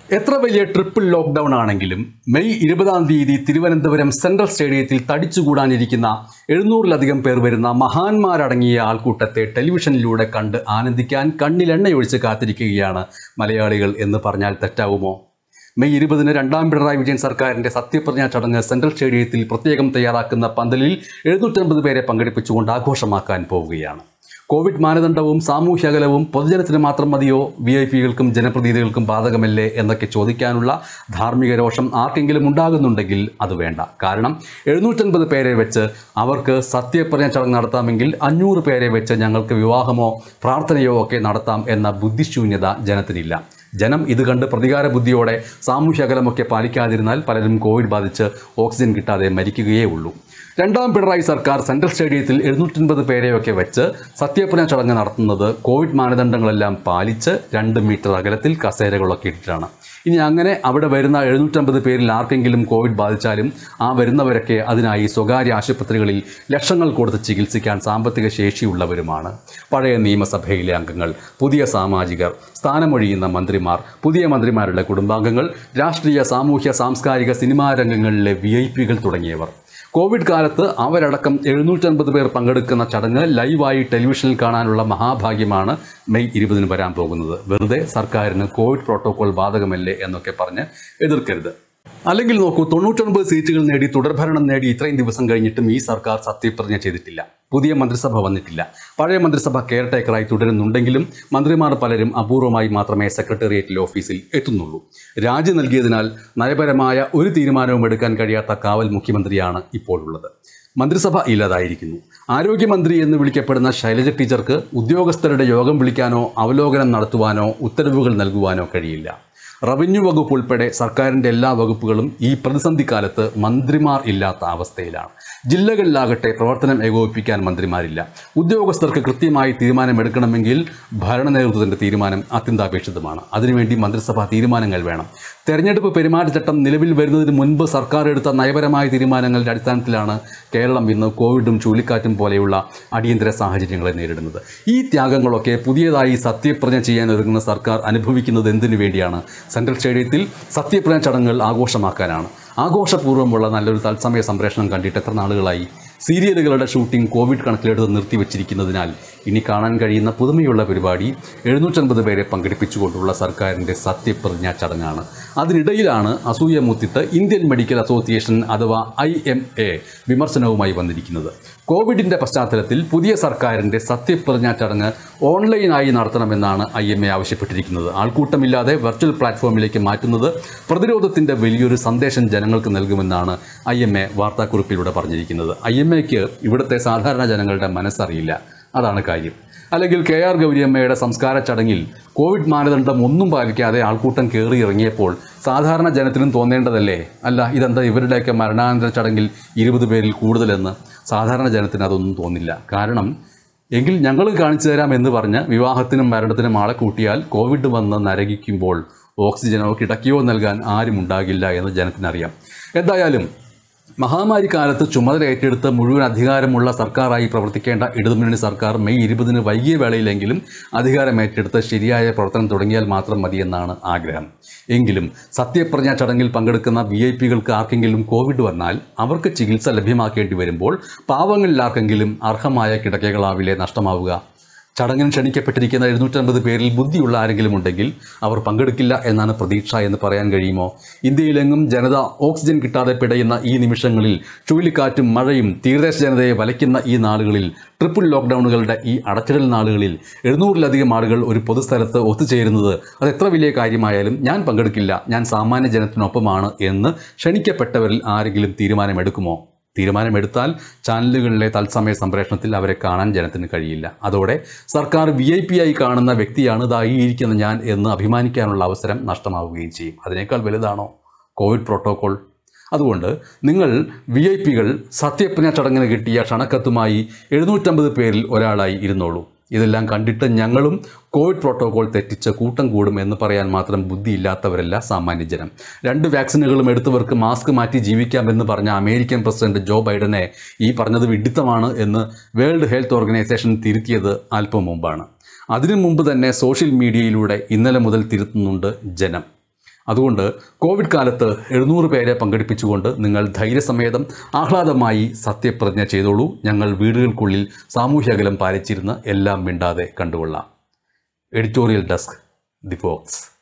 എത്ര വലിയ triple lockdown ആണെങ്കിലും മെയ് ഇരുപതാം തീയതി തിരുവനന്തപുരം സെൻട്രൽ സ്റ്റേഡിയത്തിൽ തടിച്ചുകൂടാനിരിക്കുന്ന എഴുന്നൂറിലധികം പേർ വരുന്ന മഹാന്മാരടങ്ങിയ ആൾക്കൂട്ടത്തെ ടെലിവിഷനിലൂടെ കണ്ട് ആനന്ദിക്കാൻ കണ്ണിലെണ്ണയൊഴിച്ച് കാത്തിരിക്കുകയാണ് മലയാളികൾ എന്ന് പറഞ്ഞാൽ തെറ്റാവുമോ മെയ് ഇരുപതിന് രണ്ടാം പിണറായി വിജയൻ സർക്കാരിന്റെ സത്യപ്രതിജ്ഞാ ചടങ്ങ് സെൻട്രൽ സ്റ്റേഡിയത്തിൽ പ്രത്യേകം തയ്യാറാക്കുന്ന പന്തലിൽ എഴുന്നൂറ്റമ്പത് പേരെ പങ്കെടുപ്പിച്ചുകൊണ്ട് ആഘോഷമാക്കാൻ പോവുകയാണ് കോവിഡ് മാനദണ്ഡവും സാമൂഹ്യ അകലവും പൊതുജനത്തിന് മാത്രം മതിയോ വി ഐ പികൾക്കും ജനപ്രതിനിധികൾക്കും ബാധകമല്ലേ എന്നൊക്കെ ചോദിക്കാനുള്ള ധാർമ്മിക രോഷം ആർക്കെങ്കിലും ഉണ്ടാകുന്നുണ്ടെങ്കിൽ അത് വേണ്ട കാരണം എഴുന്നൂറ്റൻപത് പേരെ വെച്ച് അവർക്ക് സത്യപ്രതിജ്ഞ ചടങ്ങ് നടത്താമെങ്കിൽ അഞ്ഞൂറ് പേരെ വെച്ച് ഞങ്ങൾക്ക് വിവാഹമോ പ്രാർത്ഥനയോ ഒക്കെ നടത്താം എന്ന ബുദ്ധിശൂന്യത ജനത്തിനില്ല ജനം ഇത് കണ്ട് പ്രതികാര ബുദ്ധിയോടെ സാമൂഹ്യ അകലമൊക്കെ പാലിക്കാതിരുന്നാൽ പലരും കോവിഡ് ബാധിച്ച് ഓക്സിജൻ കിട്ടാതെ മരിക്കുകയേ ഉള്ളൂ രണ്ടാം പിണറായി സർക്കാർ സെൻട്രൽ സ്റ്റേഡിയത്തിൽ എഴുന്നൂറ്റൻപത് പേരെയൊക്കെ വെച്ച് സത്യപ്രതിജ്ഞ ചടങ്ങ് നടത്തുന്നത് കോവിഡ് മാനദണ്ഡങ്ങളെല്ലാം പാലിച്ച് രണ്ട് മീറ്റർ അകലത്തിൽ കസേരകളൊക്കെ ഇട്ടിട്ടാണ് ഇനി അങ്ങനെ അവിടെ വരുന്ന എഴുന്നൂറ്റമ്പത് പേരിൽ ആർക്കെങ്കിലും കോവിഡ് ബാധിച്ചാലും ആ വരുന്നവരൊക്കെ അതിനായി സ്വകാര്യ ആശുപത്രികളിൽ ലക്ഷങ്ങൾ കൊടുത്ത് ചികിത്സിക്കാൻ സാമ്പത്തിക ശേഷിയുള്ളവരുമാണ് പഴയ നിയമസഭയിലെ അംഗങ്ങൾ പുതിയ സാമാജികർ സ്ഥാനമൊഴിയുന്ന മന്ത്രിമാർ പുതിയ മന്ത്രിമാരുടെ കുടുംബാംഗങ്ങൾ രാഷ്ട്രീയ സാമൂഹ്യ സാംസ്കാരിക സിനിമാ രംഗങ്ങളിലെ വി ഐ പികൾ തുടങ്ങിയവർ കോവിഡ് കാലത്ത് അവരടക്കം എഴുന്നൂറ്റൻപത് പേർ പങ്കെടുക്കുന്ന ചടങ്ങ് ലൈവായി ടെലിവിഷനിൽ കാണാനുള്ള മഹാഭാഗ്യമാണ് മെയ് ഇരുപതിന് വരാൻ പോകുന്നത് വെറുതെ സർക്കാരിന് കോവിഡ് പ്രോട്ടോകോൾ ബാധകമല്ലേ എന്നൊക്കെ പറഞ്ഞ് എതിർക്കരുത് അല്ലെങ്കിൽ നോക്കൂ തൊണ്ണൂറ്റൊൻപത് സീറ്റുകൾ നേടി തുടർഭരണം നേടി ഇത്രയും ദിവസം കഴിഞ്ഞിട്ടും ഈ സർക്കാർ സത്യപ്രതിജ്ഞ ചെയ്തിട്ടില്ല പുതിയ മന്ത്രിസഭ വന്നിട്ടില്ല പഴയ മന്ത്രിസഭ കെയർ ടേക്കറായി തുടരുന്നുണ്ടെങ്കിലും മന്ത്രിമാർ പലരും അപൂർവമായി മാത്രമേ സെക്രട്ടേറിയറ്റിലെ ഓഫീസിൽ എത്തുന്നുള്ളൂ രാജി നൽകിയതിനാൽ നയപരമായ ഒരു തീരുമാനവും എടുക്കാൻ കഴിയാത്ത കാവൽ മുഖ്യമന്ത്രിയാണ് ഇപ്പോൾ ഉള്ളത് മന്ത്രിസഭ ഇല്ലാതായിരിക്കുന്നു ആരോഗ്യമന്ത്രി എന്ന് വിളിക്കപ്പെടുന്ന ശൈലജ ടീച്ചർക്ക് ഉദ്യോഗസ്ഥരുടെ യോഗം വിളിക്കാനോ അവലോകനം നടത്തുവാനോ ഉത്തരവുകൾ നൽകുവാനോ കഴിയില്ല റവന്യൂ വകുപ്പ് ഉൾപ്പെടെ സർക്കാരിൻ്റെ എല്ലാ വകുപ്പുകളും ഈ പ്രതിസന്ധി കാലത്ത് മന്ത്രിമാർ ഇല്ലാത്ത അവസ്ഥയിലാണ് ജില്ലകളിലാകട്ടെ പ്രവർത്തനം ഏകോപിപ്പിക്കാൻ മന്ത്രിമാരില്ല ഉദ്യോഗസ്ഥർക്ക് കൃത്യമായി തീരുമാനമെടുക്കണമെങ്കിൽ ഭരണ നേതൃത്വത്തിൻ്റെ തീരുമാനം അത്യന്താപേക്ഷിതമാണ് അതിനുവേണ്ടി മന്ത്രിസഭാ തീരുമാനങ്ങൾ വേണം തെരഞ്ഞെടുപ്പ് പെരുമാറ്റച്ചട്ടം നിലവിൽ വരുന്നതിന് മുൻപ് സർക്കാർ എടുത്ത നയപരമായ തീരുമാനങ്ങളുടെ അടിസ്ഥാനത്തിലാണ് കേരളം ഇന്ന് കോവിഡും ചുഴലിക്കാറ്റും പോലെയുള്ള അടിയന്തര സാഹചര്യങ്ങളെ നേരിടുന്നത് ഈ ത്യാഗങ്ങളൊക്കെ പുതിയതായി സത്യപ്രതിജ്ഞ ചെയ്യാൻ ഒരുങ്ങുന്ന സർക്കാർ അനുഭവിക്കുന്നത് എന്തിനു വേണ്ടിയാണ് സെൻട്രൽ സ്റ്റേഡിയത്തിൽ സത്യപ്രതിജ്ഞ ചടങ്ങുകൾ ആഘോഷമാക്കാനാണ് ആഘോഷപൂർവ്വമുള്ള നല്ലൊരു തത്സമയ സംപ്രേഷണം കണ്ടിട്ട് എത്ര നാളുകളായി സീരിയലുകളുടെ ഷൂട്ടിംഗ് കോവിഡ് കണക്കിലെടുത്ത് നിർത്തിവെച്ചിരിക്കുന്നതിനാൽ ഇനി കാണാൻ കഴിയുന്ന പുതുമയുള്ള പരിപാടി എഴുന്നൂറ്റൻപത് പേരെ പങ്കെടുപ്പിച്ചുകൊണ്ടുള്ള സർക്കാരിൻ്റെ സത്യപ്രതിജ്ഞാ ചടങ്ങാണ് അതിനിടയിലാണ് അസൂയ മൂത്തിട്ട് ഇന്ത്യൻ മെഡിക്കൽ അസോസിയേഷൻ അഥവാ ഐ എം എ വിമർശനവുമായി വന്നിരിക്കുന്നത് കോവിഡിൻ്റെ പശ്ചാത്തലത്തിൽ പുതിയ സർക്കാരിൻ്റെ സത്യപ്രതിജ്ഞാ ചടങ്ങ് ഓൺലൈനായി നടത്തണമെന്നാണ് ഐ എം എ ആവശ്യപ്പെട്ടിരിക്കുന്നത് ആൾക്കൂട്ടമില്ലാതെ വെർച്വൽ പ്ലാറ്റ്ഫോമിലേക്ക് മാറ്റുന്നത് പ്രതിരോധത്തിൻ്റെ വലിയൊരു സന്ദേശം ജനങ്ങൾക്ക് നൽകുമെന്നാണ് ഐ എം എ വാർത്താക്കുറിപ്പിലൂടെ പറഞ്ഞിരിക്കുന്നത് ഐ എം എക്ക് ഇവിടുത്തെ സാധാരണ ജനങ്ങളുടെ മനസ്സറിയില്ല അതാണ് കാര്യം അല്ലെങ്കിൽ കെ ആർ ഗൗരിയമ്മയുടെ സംസ്കാര ചടങ്ങിൽ കോവിഡ് മാനദണ്ഡം ഒന്നും പാലിക്കാതെ ആൾക്കൂട്ടം കയറി ഇറങ്ങിയപ്പോൾ സാധാരണ ജനത്തിനും തോന്നേണ്ടതല്ലേ അല്ല ഇതെന്താ ഇവരുടെയൊക്കെ മരണാനന്തര ചടങ്ങിൽ ഇരുപത് പേരിൽ കൂടുതലെന്ന് സാധാരണ ജനത്തിന് അതൊന്നും തോന്നില്ല കാരണം എങ്കിൽ ഞങ്ങൾ കാണിച്ചു തരാം എന്ന് പറഞ്ഞ് വിവാഹത്തിനും മരണത്തിനും ആളെ കൂട്ടിയാൽ കോവിഡ് വന്ന് നരകിക്കുമ്പോൾ ഓക്സിജനോ കിടക്കയോ നൽകാൻ ആരും ഉണ്ടാകില്ല എന്ന് ജനത്തിനറിയാം എന്തായാലും മഹാമാരി കാലത്ത് ചുമതല ഏറ്റെടുത്ത് മുഴുവൻ അധികാരമുള്ള സർക്കാരായി പ്രവർത്തിക്കേണ്ട ഇടതുമുന്നണി സർക്കാർ മെയ് ഇരുപതിന് വൈകിയ വേളയിലെങ്കിലും അധികാരം ഏറ്റെടുത്ത് ശരിയായ പ്രവർത്തനം തുടങ്ങിയാൽ മാത്രം മതിയെന്നാണ് ആഗ്രഹം എങ്കിലും സത്യപ്രതിജ്ഞാ ചടങ്ങിൽ പങ്കെടുക്കുന്ന വി ഐ പികൾക്ക് ആർക്കെങ്കിലും കോവിഡ് വന്നാൽ അവർക്ക് ചികിത്സ ലഭ്യമാക്കേണ്ടി വരുമ്പോൾ പാവങ്ങളിൽ ആർക്കെങ്കിലും അർഹമായ കിടക്കകളാവിലെ നഷ്ടമാവുക ചടങ്ങിന് ക്ഷണിക്കപ്പെട്ടിരിക്കുന്ന എഴുന്നൂറ്റമ്പത് പേരിൽ ബുദ്ധിയുള്ള ആരെങ്കിലും ഉണ്ടെങ്കിൽ അവർ പങ്കെടുക്കില്ല എന്നാണ് പ്രതീക്ഷ എന്ന് പറയാൻ കഴിയുമോ ഇന്ത്യയിലെങ്ങും ജനത ഓക്സിജൻ കിട്ടാതെ പിടയുന്ന ഈ നിമിഷങ്ങളിൽ ചുഴലിക്കാറ്റും മഴയും തീരദേശ ജനതയെ വലയ്ക്കുന്ന ഈ നാളുകളിൽ ട്രിപ്പിൾ ലോക്ക്ഡൗണുകളുടെ ഈ അടച്ചിടൽ നാളുകളിൽ എഴുന്നൂറിലധികം ആളുകൾ ഒരു പൊതുസ്ഥലത്ത് ഒത്തുചേരുന്നത് അത് എത്ര വലിയ കാര്യമായാലും ഞാൻ പങ്കെടുക്കില്ല ഞാൻ സാമാന്യ ജനത്തിനൊപ്പമാണ് എന്ന് ക്ഷണിക്കപ്പെട്ടവരിൽ ആരെങ്കിലും തീരുമാനമെടുക്കുമോ തീരുമാനമെടുത്താൽ ചാനലുകളിലെ തത്സമയ സംപ്രേഷണത്തിൽ അവരെ കാണാൻ ജനത്തിന് കഴിയില്ല അതോടെ സർക്കാർ വി ഐ പി ആയി കാണുന്ന വ്യക്തിയാണ് ഇതായി ഇരിക്കുന്ന ഞാൻ എന്ന് അഭിമാനിക്കാനുള്ള അവസരം നഷ്ടമാവുകയും ചെയ്യും അതിനേക്കാൾ വലുതാണോ കോവിഡ് പ്രോട്ടോകോൾ അതുകൊണ്ട് നിങ്ങൾ വി ഐ പികൾ സത്യപ്രതിജ്ഞ ചടങ്ങിന് കിട്ടിയ ക്ഷണക്കത്തുമായി എഴുന്നൂറ്റമ്പത് പേരിൽ ഒരാളായി ഇരുന്നോളൂ ഇതെല്ലാം കണ്ടിട്ട് ഞങ്ങളും കോവിഡ് പ്രോട്ടോകോൾ തെറ്റിച്ച് കൂട്ടം കൂടും എന്ന് പറയാൻ മാത്രം ബുദ്ധിയില്ലാത്തവരല്ല സാമാന്യ ജനം രണ്ട് വാക്സിനുകളും എടുത്തവർക്ക് മാസ്ക് മാറ്റി ജീവിക്കാമെന്ന് പറഞ്ഞ അമേരിക്കൻ പ്രസിഡന്റ് ജോ ബൈഡനെ ഈ പറഞ്ഞത് വിഡിത്തമാണ് എന്ന് വേൾഡ് ഹെൽത്ത് ഓർഗനൈസേഷൻ തിരുത്തിയത് അല്പം മുമ്പാണ് അതിനു മുമ്പ് തന്നെ സോഷ്യൽ മീഡിയയിലൂടെ ഇന്നലെ മുതൽ തിരുത്തുന്നുണ്ട് ജനം അതുകൊണ്ട് കോവിഡ് കാലത്ത് എഴുന്നൂറ് പേരെ പങ്കെടുപ്പിച്ചുകൊണ്ട് നിങ്ങൾ ധൈര്യസമേതം ആഹ്ലാദമായി സത്യപ്രതിജ്ഞ ചെയ്തോളൂ ഞങ്ങൾ വീടുകൾക്കുള്ളിൽ സാമൂഹ്യ അകലം പാലിച്ചിരുന്ന് എല്ലാം മിണ്ടാതെ കണ്ടുകൊള്ളാം എഡിറ്റോറിയൽ ഡെസ്ക് ദി ഫോക്സ്